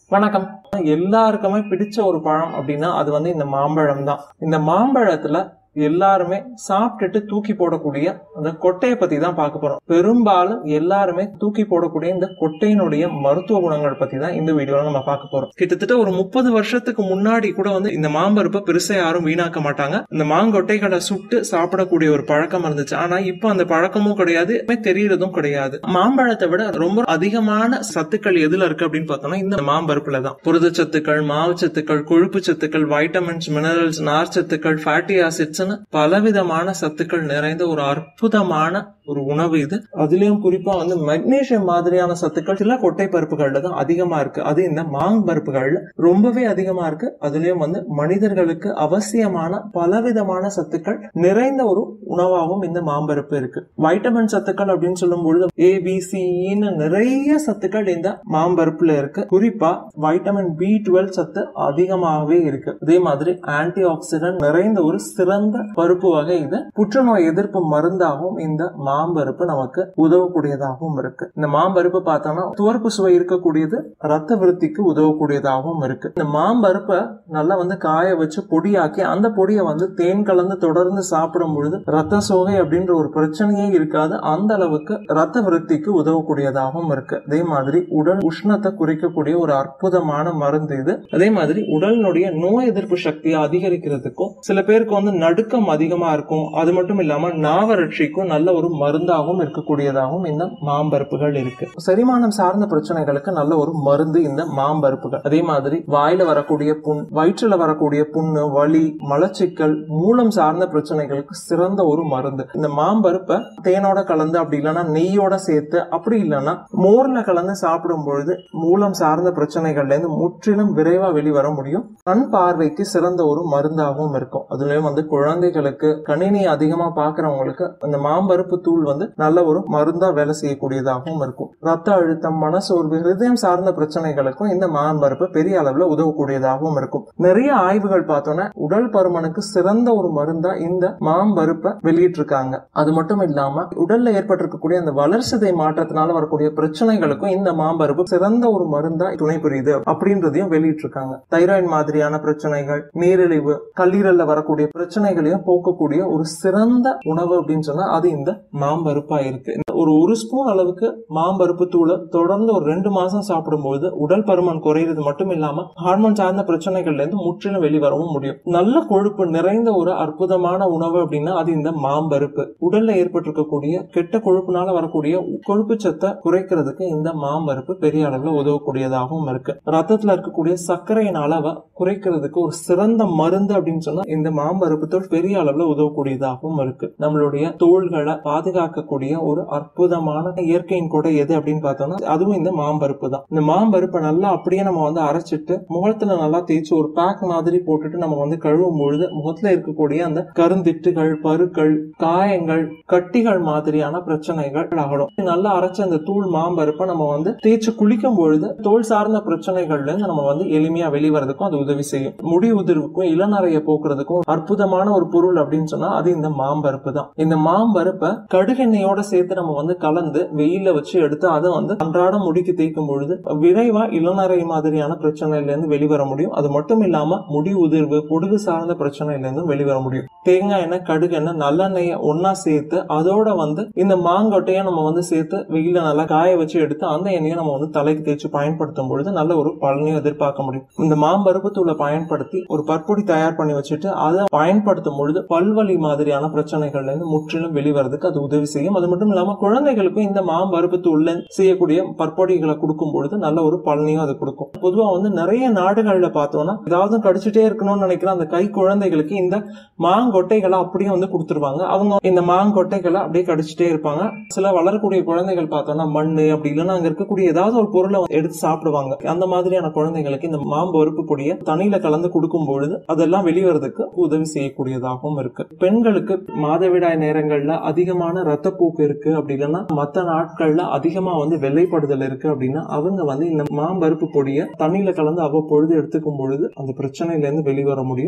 வணக்கம் எல்லாருக்குமே பிடிச்ச ஒரு பழம் அப்படின்னா அது வந்து இந்த மாம்பழம் தான் இந்த மாம்பழத்துல எல்லாருமே சாப்பிட்டுட்டு தூக்கி போடக்கூடிய அந்த கொட்டையை பத்தி தான் பார்க்க போறோம் பெரும்பாலும் எல்லாருமே தூக்கி போடக்கூடிய இந்த கொட்டையினுடைய மருத்துவ குணங்கள் பத்தி தான் இந்த வீடியோல நம்ம பார்க்க போறோம் கிட்டத்தட்ட ஒரு முப்பது வருஷத்துக்கு முன்னாடி கூட வந்து இந்த மாம்பருப்பை பெருசா யாரும் வீணாக்க மாட்டாங்க இந்த மாங்கொட்டைகளை சுட்டு சாப்பிடக்கூடிய ஒரு பழக்கம் இருந்துச்சு ஆனா இப்போ அந்த பழக்கமும் கிடையாது தெரியறதும் கிடையாது மாம்பழத்தை விட ரொம்ப அதிகமான சத்துக்கள் எதுல இருக்கு அப்படின்னு பார்த்தோம்னா இந்த மாம்பருப்புல தான் புரதச்சத்துக்கள் மாவுச்சத்துக்கள் கொழுப்பு சத்துக்கள் வைட்டமின்ஸ் மினரல்ஸ் நார்ச்சத்துக்கள் ஃபேட்டி ஆசிட்ஸ் பலவிதமான சத்துக்கள் நிறைந்த ஒரு அற்புதமான ஒரு உணவு இது அதுலயும் குறிப்பா வந்து மெக்னீசியம் மாதிரியான சத்துக்கள் சில கொட்டை பருப்புகள்ல தான் அதிகமா இருக்கு அது இந்த மாங் பருப்புகள்ல ரொம்பவே அதிகமா இருக்கு அதுலயும் வந்து மனிதர்களுக்கு அவசியமான பலவிதமான சத்துக்கள் நிறைந்த ஒரு உணவாகவும் இந்த மாம்பருப்பு இருக்கு வைட்டமின் சத்துக்கள் அப்படின்னு சொல்லும் பொழுது ஏ பி சின்னு நிறைய சத்துக்கள் இந்த மாம்பருப்புல இருக்கு குறிப்பா வைட்டமின் பி டுவெல் சத்து அதிகமாகவே இருக்கு அதே மாதிரி ஆன்டி ஆக்சிடென்ட் நிறைந்த ஒரு சிறந்த பருப்பு வகை இது புற்றுநோய் எதிர்ப்பு மருந்தாகவும் இந்த மாம்பருப்பு நமக்கு உதவக்கூடியதாகவும் இருக்கு இந்த மாம்பருப்பு பார்த்தோம்னா துவர்ப்பு சுவை இருக்கக்கூடியது ரத்த விருத்திக்கு உதவக்கூடியதாகவும் இருக்கு இந்த மாம்பருப்பை நல்லா வந்து காய வச்சு பொடியாக்கி அந்த பொடியை வந்து தேன் கலந்து தொடர்ந்து சாப்பிடும் பொழுது ரத்த சோகை அப்படின்ற ஒரு பிரச்சனையே இருக்காது அந்த அளவுக்கு ரத்த விருத்திக்கு உதவக்கூடியதாகவும் இருக்கு அதே மாதிரி உடல் உஷ்ணத்தை குறைக்கக்கூடிய ஒரு அற்புதமான மருந்து இது அதே மாதிரி உடலினுடைய நோய் எதிர்ப்பு சக்தியை அதிகரிக்கிறதுக்கும் சில பேருக்கு வந்து நடுக்கம் அதிகமா இருக்கும் அது மட்டும் இல்லாம நாவறட்சிக்கும் நல்ல ஒரு மருந்தாகவும் இருக்கக்கூடியதாகவும் இந்த மாம்பருப்புகள் இருக்கு செரிமானம் சார்ந்த பிரச்சனைகளுக்கு நல்ல ஒரு மருந்து இந்த மாம்பருப்புகள் அதே மாதிரி வாயில வரக்கூடிய புண் வயிற்றுல வரக்கூடிய புண்ணு வலி மலச்சிக்கல் மூலம் சார்ந்த பிரச்சனைகளுக்கு சிறந்த ஒரு மருந்து இந்த மாம்பருப்பை தேனோட கலந்து அப்படி இல்லைன்னா நெய்யோட சேர்த்து அப்படி இல்லைன்னா மோர்ல கலந்து சாப்பிடும் பொழுது மூலம் சார்ந்த பிரச்சனைகள்ல இருந்து முற்றிலும் விரைவா வெளிவர முடியும் கண் பார்வைக்கு சிறந்த ஒரு மருந்தாகவும் இருக்கும் அதுலயும் வந்து குழந்தைகளுக்கு கணினி அதிகமா பாக்குறவங்களுக்கு இந்த மாம்பருப்பு தூள் வந்து நல்ல ஒரு மருந்தா வேலை செய்யக்கூடியதாகவும் இருக்கும் ரத்த அழுத்தம் மனசோர்வு ஹிருதயம் சார்ந்த பிரச்சனைகளுக்கும் இந்த மாம்பருப்பு பெரிய அளவுல உதவக்கூடியதாகவும் இருக்கும் நிறைய ஆய்வுகள் பார்த்தோன்னா உடல் பருமனுக்கு சிறந்த ஒரு மருந்தா இந்த மாம்பருப்பை வெளியிட்டு இருக்காங்க அது மட்டும் இல்லாம உடல்ல ஏற்பட்டிருக்கக்கூடிய அந்த வளர்சிதை மாற்றத்தினால வரக்கூடிய பிரச்சனைகளுக்கும் இந்த மாம்பருப்பு சிறந்த ஒரு மருந்தா துணை புரியுது அப்படின்றதையும் வெளியிட்டு இருக்காங்க தைராய்டு மாதிரியான பிரச்சனைகள் நீரிழிவு கல்லீரல்ல வரக்கூடிய பிரச்சனைகளையும் போக்கக்கூடிய ஒரு சிறந்த உணவு அப்படின்னு சொன்னா அது இந்த மாம்பருப்பா இருக்கு ஒரு ஒரு ஸ்பூன் அளவுக்கு மாம்பருப்பு தூளை தொடர்ந்து ஒரு ரெண்டு மாசம் சாப்பிடும்போது உடல் பருமன் குறையிறது மட்டும் இல்லாம ஹார்மோன் சார்ந்த பிரச்சனைகள்ல இருந்து முற்றிலும் வெளிவரவும் முடியும் நல்ல கொழுப்பு நிறைந்த ஒரு அற்புதமான உணவு அப்படின்னா அது இந்த மாம்பருப்பு உடல்ல ஏற்பட்டிருக்கக்கூடிய கெட்ட கொழுப்புனால வரக்கூடிய கொழுப்பு சத்தை குறைக்கிறதுக்கு இந்த மாம்பருப்பு பெரிய அளவுல உதவக்கூடியதாகவும் இருக்கு ரத்தத்துல இருக்கக்கூடிய சர்க்கரையின் அளவை குறைக்கிறதுக்கு ஒரு சிறந்த மருந்து அப்படின்னு சொன்னா இந்த மாம்பருப்பு தோல் பெரிய அளவுல உதவக்கூடியதாகவும் இருக்கு நம்மளுடைய தோள்களை பாதுகாக்கக்கூடிய ஒரு அற்புதமான இயற்கையின் கூட எது அப்படின்னு பார்த்தோம்னா அதுவும் இந்த மாம்பருப்பு தான் இந்த மாம்பருப்பை நல்லா அப்படியே நம்ம வந்து அரைச்சிட்டு முகத்துல நல்லா தேய்ச்சி ஒரு பேக் மாதிரி போட்டுட்டு நம்ம வந்து கழுவும் பொழுது முகத்துல இருக்கக்கூடிய அந்த கருந்திட்டுகள் பருக்கள் காயங்கள் கட்டிகள் மாதிரியான பிரச்சனைகள் ஆகணும் நல்லா அரைச்ச அந்த தூள் மாம்பருப்பை நம்ம வந்து தேய்ச்சி குளிக்கும் பொழுது தோல் சார்ந்த பிரச்சனைகள்ல இருந்து நம்ம வந்து எளிமையா வெளிவரதுக்கும் அது உதவி செய்யும் முடி உதிர்வுக்கும் இளநறைய போக்குறதுக்கும் அற்புதமான ஒரு பொருள் அப்படின்னு சொன்னா அது இந்த மாம்பருப்பு தான் இந்த மாம்பருப்பை கடுகெண்ணெயோட சேர்த்து நம்ம வந்து கலந்து வெயில வச்சு எடுத்து அதை வந்து அன்றாட முடிக்கு தேய்க்கும் பொழுது விரைவா இளநரை மாதிரியான பிரச்சனையில இருந்து வெளிவர முடியும் அது மட்டும் இல்லாம முடி உதிர்வு பொடுகு சார்ந்த பிரச்சனையில இருந்து வெளிவர முடியும் தேங்காய் எண்ணெய் கடுகு எண்ணெய் நல்லெண்ணெய ஒன்னா சேர்த்து அதோட வந்து இந்த மாங்கொட்டையை நம்ம வந்து சேர்த்து வெயில நல்லா காய வச்சு எடுத்து அந்த எண்ணெயை நம்ம வந்து தலைக்கு தேய்ச்சி பயன்படுத்தும் பொழுது நல்ல ஒரு பலனையும் எதிர்பார்க்க முடியும் இந்த மாம்பருப்பு தூளை பயன்படுத்தி ஒரு பற்பொடி தயார் பண்ணி வச்சுட்டு அதை பயன்படுத்தும் பொழுது பல்வலி மாதிரியான பிரச்சனைகள்ல இருந்து முற்றிலும் வெளிவரதுக்கு அது உதவி செய்யும் அது மட்டும் இல்லாம குழந்தைகளுக்கும் இந்த மாம்பருப்பு தூள்ல செய்யக்கூடிய பற்பொடிகளை கொடுக்கும் பொழுது நல்ல ஒரு பலனையும் அது கொடுக்கும் பொதுவா வந்து நிறைய நாடுகள்ல பார்த்தோம்னா ஏதாவது கடிச்சிட்டே இருக்கணும்னு நினைக்கிற அந்த கை குழந்தைகளுக்கு இந்த மாங்கொட்டைகளை அப்படியே வந்து கொடுத்துருவாங்க அவங்க இந்த மாங்கொட்டைகளை அப்படியே கடிச்சிட்டே இருப்பாங்க சில வளரக்கூடிய குழந்தைகள் பார்த்தோம்னா மண்ணு அப்படி இல்லைன்னா அங்க இருக்கக்கூடிய ஏதாவது ஒரு பொருளை எடுத்து சாப்பிடுவாங்க அந்த மாதிரியான குழந்தைகளுக்கு இந்த மாம்பருப்பு பொடியை தண்ணியில கலந்து கொடுக்கும் பொழுது அதெல்லாம் வெளிவரதுக்கு உதவி செய்யக்கூடியதாகவும் இருக்கு பெண்களுக்கு மாதவிடாய் நேரங்கள்ல அதிகமான ரத்தப்போக்கு இருக்கு அப்படி இல்லைன்னா மற்ற நாட்கள்ல அதிகமா வந்து வெள்ளைப்படுதல் இருக்கு அப்படின்னா அவங்க வந்து இந்த மாம்பருப்பு பொடியை தண்ணியில கலந்து அவ்வப்பொழுது எடுத்துக்கும் பொழுது அந்த பிரச்சனையில இருந்து வெளிவர முடியும்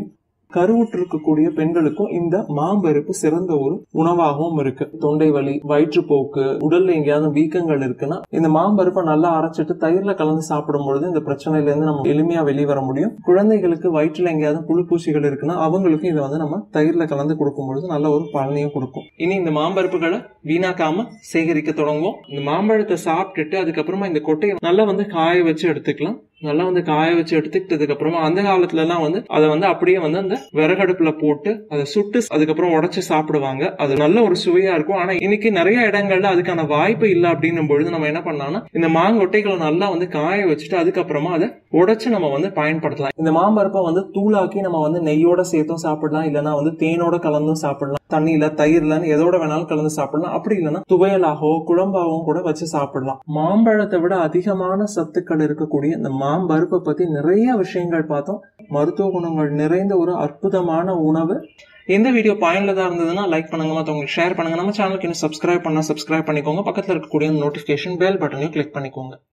கருவுற்று இருக்கக்கூடிய பெண்களுக்கும் இந்த மாம்பருப்பு சிறந்த ஒரு உணவாகவும் இருக்கு தொண்டை வலி வயிற்றுப்போக்கு உடல்ல எங்கேயாவது வீக்கங்கள் இருக்குன்னா இந்த மாம்பருப்பை நல்லா அரைச்சிட்டு தயிர்ல கலந்து சாப்பிடும் பொழுது இந்த பிரச்சனையில இருந்து நம்ம எளிமையா வெளியே வர முடியும் குழந்தைகளுக்கு வயிற்றுல எங்கேயாவது புழுப்பூச்சிகள் இருக்குன்னா அவங்களுக்கும் இதை வந்து நம்ம தயிர்ல கலந்து கொடுக்கும் பொழுது நல்ல ஒரு பலனையும் கொடுக்கும் இனி இந்த மாம்பருப்புகளை வீணாக்காம சேகரிக்க தொடங்குவோம் இந்த மாம்பழத்தை சாப்பிட்டுட்டு அதுக்கப்புறமா இந்த கொட்டையை நல்லா வந்து காய வச்சு எடுத்துக்கலாம் நல்லா வந்து காய வச்சு எடுத்துக்கிட்டதுக்கு அப்புறமா அந்த காலத்துல எல்லாம் வந்து அதை வந்து அப்படியே வந்து அந்த விறகடுப்புல போட்டு அதை சுட்டு அதுக்கப்புறம் உடைச்சு சாப்பிடுவாங்க அது நல்ல ஒரு சுவையா இருக்கும் ஆனா இன்னைக்கு நிறைய இடங்கள்ல அதுக்கான வாய்ப்பு இல்லை அப்படின்னும் பொழுது நம்ம என்ன பண்ணலாம்னா இந்த மாங்கொட்டைகளை நல்லா வந்து காய வச்சுட்டு அதுக்கப்புறமா அதை உடைச்சு நம்ம வந்து பயன்படுத்தலாம் இந்த மாம்பருப்பை வந்து தூளாக்கி நம்ம வந்து நெய்யோட சேர்த்தும் சாப்பிடலாம் இல்லைன்னா வந்து தேனோட கலந்தும் சாப்பிடலாம் தண்ணியில தயிர்லன்னு எதோட வேணாலும் கலந்து சாப்பிடலாம் அப்படி இல்லைன்னா துவையலாகவோ குழம்பாகவும் கூட வச்சு சாப்பிடலாம் மாம்பழத்தை விட அதிகமான சத்துக்கள் இருக்கக்கூடிய இந்த மாம்பருப்பை பத்தி நிறைய விஷயங்கள் பார்த்தோம் மருத்துவ குணங்கள் நிறைந்த ஒரு அற்புதமான உணவு இந்த வீடியோ பயனுள்ளதா இருந்ததுன்னா லைக் பண்ணுங்க மற்றவங்களுக்கு ஷேர் பண்ணுங்க நம்ம சேனலுக்கு இன்னும் சப்ஸ்கிரைப் பண்ணா சப்ஸ்கிரைப் பண்ணிக்கோங்க பக்கத்துல இருக்கக்கூடிய நோட்டிபிகேஷன் பெல் பட்டனையும் கிளிக் பண்ணிக்கோங்க